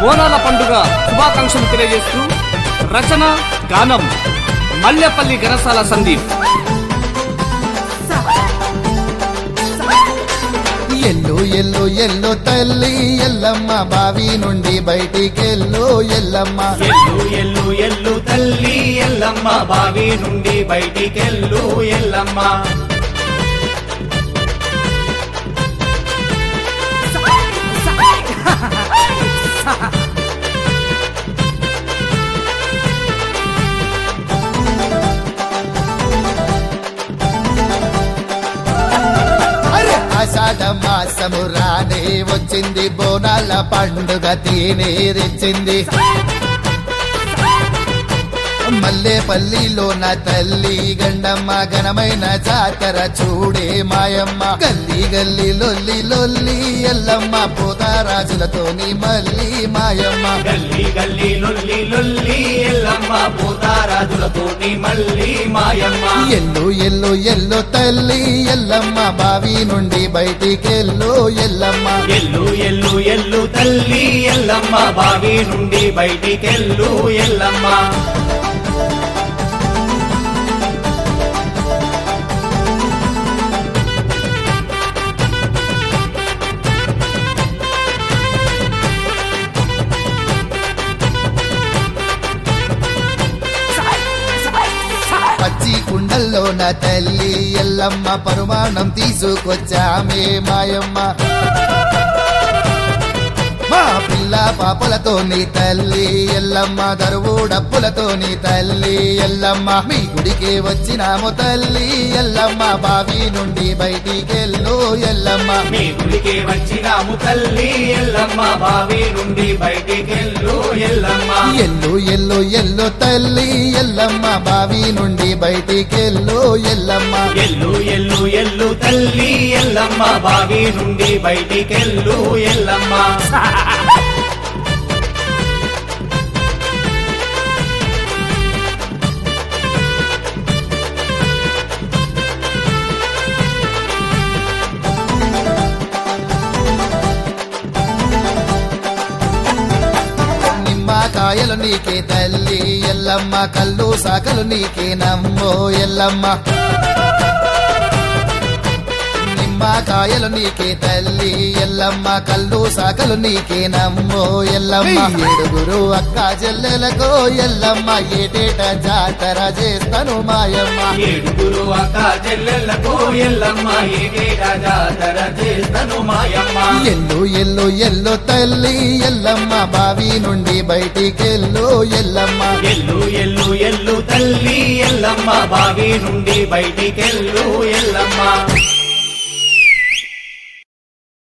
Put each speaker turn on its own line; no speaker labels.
బోనాల పండుగ శుభాకాంక్షలు తెలియజేస్తూ రచన గానం మల్లెపల్లి గరసాల సందీప్
ఎల్లు ఎల్లు ఎల్లు తల్లి ఎల్లమ్మ బావి నుండి బయటికెళ్ళు ఎల్లమ్మ
ఎల్లు ఎల్లు ఎల్లు తల్లి ఎల్లమ్మ బావి నుండి బయటికెళ్ళు ఎల్లమ్మ
అరే ఆషాఢ మాసము రానే వచ్చింది బోనాల పండుగ తీనేరిచ్చింది మల్లేపల్లిలో నా తల్లి గండమ్మ ఘనమైన జాతర చూడే మాయమ్మ గల్లీ గల్లీ లొల్లి లొల్లి ఎల్లమ్మ పోతారాజులతోని మళ్ళీ మాయమ్మ
గల్లీ గల్లీ లొల్లి లొల్లి ఎల్లమ్మ పోతారాజులతోని మళ్ళీ మాయమ్మ
ఎల్లు ఎల్లు ఎల్లు తల్లి ఎల్లమ్మ బావి నుండి బయటికెళ్ళు ఎల్లమ్మ
ఎల్లు ఎల్లు ఎల్లు తల్లి ఎల్లమ్మ బావి నుండి బయటికెళ్ళు ఎల్లమ్మ
పచ్చి కుండల్లో నా తల్లి ఎల్లమ్మ పరుమాణం తీసుకొచ్చామే మాయమ్మ మా పిల్ల పాపలతో నీ తల్లి ఎల్లమ్మ దరువు డప్పులతో నీ తల్లి ఎల్లమ్మ మీ గుడికి వచ్చినాము తల్లి ఎల్లమ్మ బావి నుండి బయటికెళ్ళు ఎల్లమ్మ
మీ గుడికి వచ్చినాము తల్లి ఎల్లమ్మ బావి నుండి బయటికెళ్ళు ఎల్లమ్మ
ఎల్లు ఎల్లు ఎల్లు తల్లి ఎల్లమ్మ బావి నుండి బయటికెళ్ళు ఎల్లమ్మ
ఎల్లు ఎల్లు ఎల్లు తల్లి ఎల్లమ్మ బావి నుండి బయటికెళ్ళు ఎల్లమ్మ
నిమ్మకాయలు నీకే తల్లి ఎల్లమ్మ కళ్ళు సాకలు నీకే నమ్మో ఎల్లమ్మ నిమ్మకాయలు నీకే తల్లి ఎల్లమ్మ కళ్ళు సాకలు నీకే నమ్మో ఎల్లమ్మ ఏడుగురు అక్క చెల్లెలకు ఎల్లమ్మ ఏటేట జాతర చేస్తాను మాయమ్మ
ఏడుగురు అక్క చెల్లెళ్ళకు ఎల్లమ్మ ఏటేటా జాతర చేస్తను మాయమ్మ
ఎల్లు ఎల్లు ఎల్లు తల్లి ఎల్లమ్మ బావి నుండి బయటికెళ్ళు ఎల్లమ్మ
ఎల్లు ఎల్లు ఎల్లు తల్లి ఎల్లమ్మ బావి నుండి బయటికెళ్ళు ఎల్లమ్మ